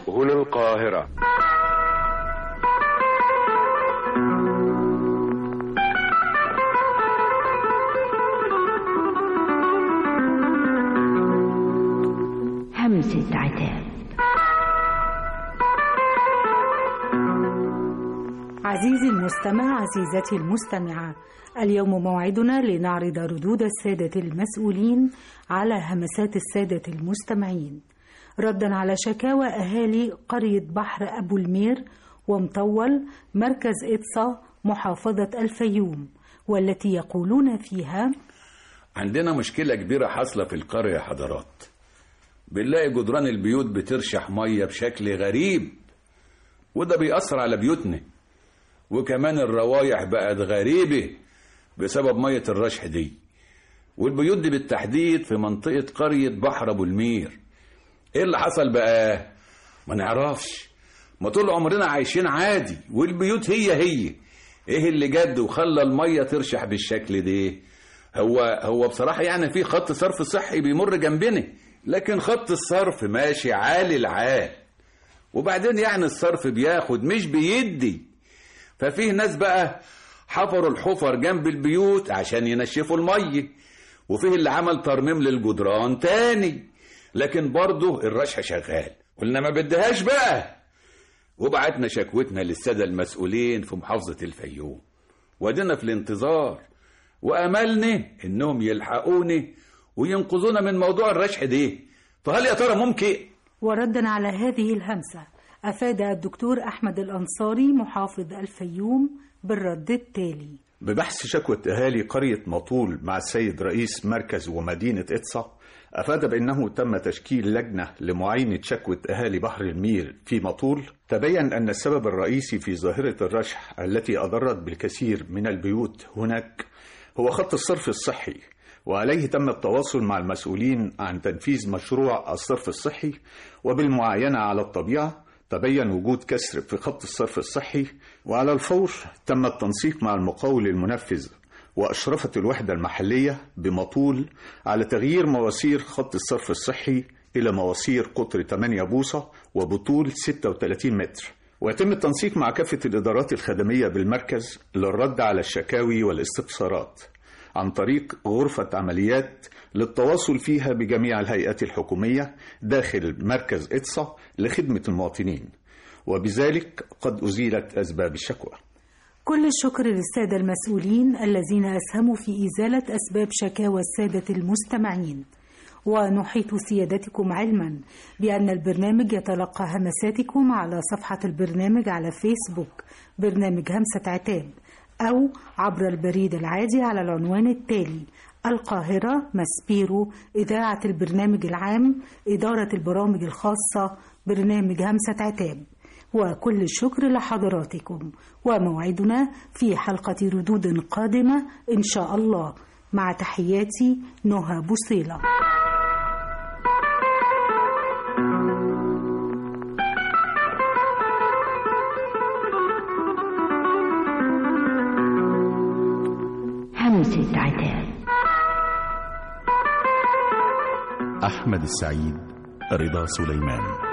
هنا القاهرة همسة عتاب عزيزي المستمع عزيزتي المستمعة اليوم موعدنا لنعرض ردود السادة المسؤولين على همسات السادة المستمعين ردا على شكاوى أهالي قرية بحر أبو المير ومطول مركز إطسا محافظة الفيوم والتي يقولون فيها عندنا مشكلة كبيرة حاصلة في القرية يا حضرات بنلاقي جدران البيوت بترشح مية بشكل غريب وده بيأثر على بيوتنا وكمان الروايح بقت غريبة بسبب مية الرشح دي والبيوت دي بالتحديد في منطقة قرية بحر أبو المير ايه اللي حصل بقى ما نعرفش ما طول عمرنا عايشين عادي والبيوت هي هي ايه اللي جد وخلى المية ترشح بالشكل ده هو هو بصراحة يعني في خط صرف صحي بيمر جنبنا لكن خط الصرف ماشي عالي العال وبعدين يعني الصرف بياخد مش بيدي ففيه ناس بقى حفروا الحفر جنب البيوت عشان ينشفوا المية وفيه اللي عمل ترميم للجدران تاني لكن برضه الرشح شغال قلنا ما بدهاش بقى وبعتنا شكوتنا للسادة المسؤولين في محافظة الفيوم ودينا في الانتظار وأملنا إنهم يلحقوني وينقذونا من موضوع الرشح ده فهل يا ترى ممكن وردا على هذه الهمسة أفاد الدكتور أحمد الأنصاري محافظ الفيوم بالرد التالي ببحث شكوى أهالي قرية مطول مع السيد رئيس مركز ومدينة إطسا أفاد بأنه تم تشكيل لجنة لمعاينة شكوى أهالي بحر المير في مطول تبين أن السبب الرئيسي في ظاهرة الرشح التي أضرت بالكثير من البيوت هناك هو خط الصرف الصحي وعليه تم التواصل مع المسؤولين عن تنفيذ مشروع الصرف الصحي وبالمعاينة على الطبيعة تبين وجود كسر في خط الصرف الصحي وعلى الفور تم التنسيق مع المقاول المنفذ وأشرفت الوحدة المحلية بمطول على تغيير مواسير خط الصرف الصحي إلى مواسير قطر 8 بوصة وبطول 36 متر ويتم التنسيق مع كافة الإدارات الخدمية بالمركز للرد على الشكاوي والاستفسارات عن طريق غرفة عمليات للتواصل فيها بجميع الهيئات الحكومية داخل مركز إتسا لخدمة المواطنين وبذلك قد أزيلت أسباب الشكوى كل الشكر للسادة المسؤولين الذين أسهموا في إزالة أسباب شكاوى السادة المستمعين ونحيط سيادتكم علما بأن البرنامج يتلقى همساتكم على صفحة البرنامج على فيسبوك برنامج همسة عتاب أو عبر البريد العادي على العنوان التالي القاهرة ماسبيرو إذاعة البرنامج العام إدارة البرامج الخاصة برنامج همسة عتاب وكل الشكر لحضراتكم وموعدنا في حلقة ردود قادمة إن شاء الله مع تحياتي نهى بوصيلة همسة عتاب أحمد السعيد رضا سليمان